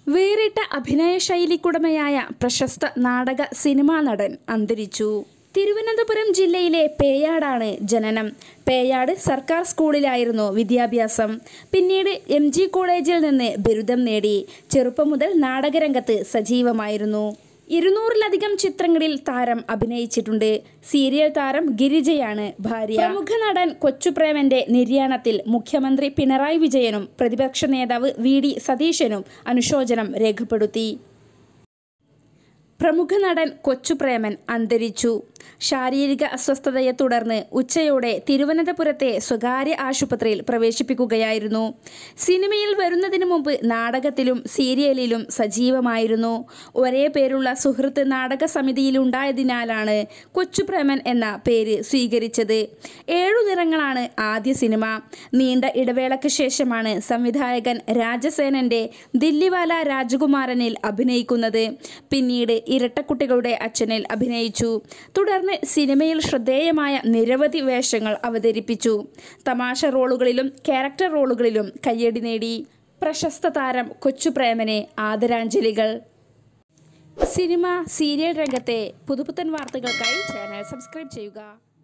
വേറിട്ട അഭിനയ ശൈലിക്കുടമയായ പ്രശസ്ത നാടക സിനിമാ നടൻ അന്തരിച്ചു തിരുവനന്തപുരം ജില്ലയിലെ പേയാടാണ് ജനനം പേയാട് സർക്കാർ സ്കൂളിലായിരുന്നു വിദ്യാഭ്യാസം പിന്നീട് എം ജി കോളേജിൽ നിന്ന് ബിരുദം നേടി ചെറുപ്പം മുതൽ നാടകരംഗത്ത് സജീവമായിരുന്നു ഇരുന്നൂറിലധികം ചിത്രങ്ങളിൽ താരം അഭിനയിച്ചിട്ടുണ്ട് സീരിയൽ താരം ഗിരിജയാണ് ഭാര്യ പ്രമുഖ നടൻ കൊച്ചുപ്രേമന്റെ നിര്യാണത്തിൽ മുഖ്യമന്ത്രി പിണറായി വിജയനും പ്രതിപക്ഷ നേതാവ് വി ഡി സതീശനും അനുശോചനം രേഖപ്പെടുത്തി പ്രമുഖ നടൻ കൊച്ചുപ്രേമൻ അന്തരിച്ചു ശാരീരിക അസ്വസ്ഥതയെ തുടർന്ന് ഉച്ചയോടെ തിരുവനന്തപുരത്തെ സ്വകാര്യ ആശുപത്രിയിൽ പ്രവേശിപ്പിക്കുകയായിരുന്നു സിനിമയിൽ വരുന്നതിന് മുമ്പ് നാടകത്തിലും സീരിയലിലും സജീവമായിരുന്നു ഒരേ പേരുള്ള സുഹൃത്ത് നാടക സമിതിയിലുണ്ടായതിനാലാണ് കൊച്ചുപ്രേമൻ എന്ന പേര് സ്വീകരിച്ചത് ഏഴു നിറങ്ങളാണ് ആദ്യ സിനിമ നീണ്ട ഇടവേളയ്ക്ക് ശേഷമാണ് സംവിധായകൻ രാജസേനന്റെ ദില്ലിവാല രാജകുമാരനിൽ അഭിനയിക്കുന്നത് പിന്നീട് ഇരട്ടക്കുട്ടികളുടെ അച്ഛനിൽ അഭിനയിച്ചു തുടർന്ന് സിനിമയിൽ ശ്രദ്ധേയമായ നിരവധി വേഷങ്ങൾ അവതരിപ്പിച്ചു തമാശ റോളുകളിലും ക്യാരക്ടർ റോളുകളിലും കയ്യടി നേടി പ്രശസ്ത താരം കൊച്ചുപ്രേമനെ ആദരാഞ്ജലികൾ സിനിമ സീരിയൽ രംഗത്തെ പുതുപുത്തൻ വാർത്തകൾക്കായി ചാനൽ സബ്സ്ക്രൈബ് ചെയ്യുക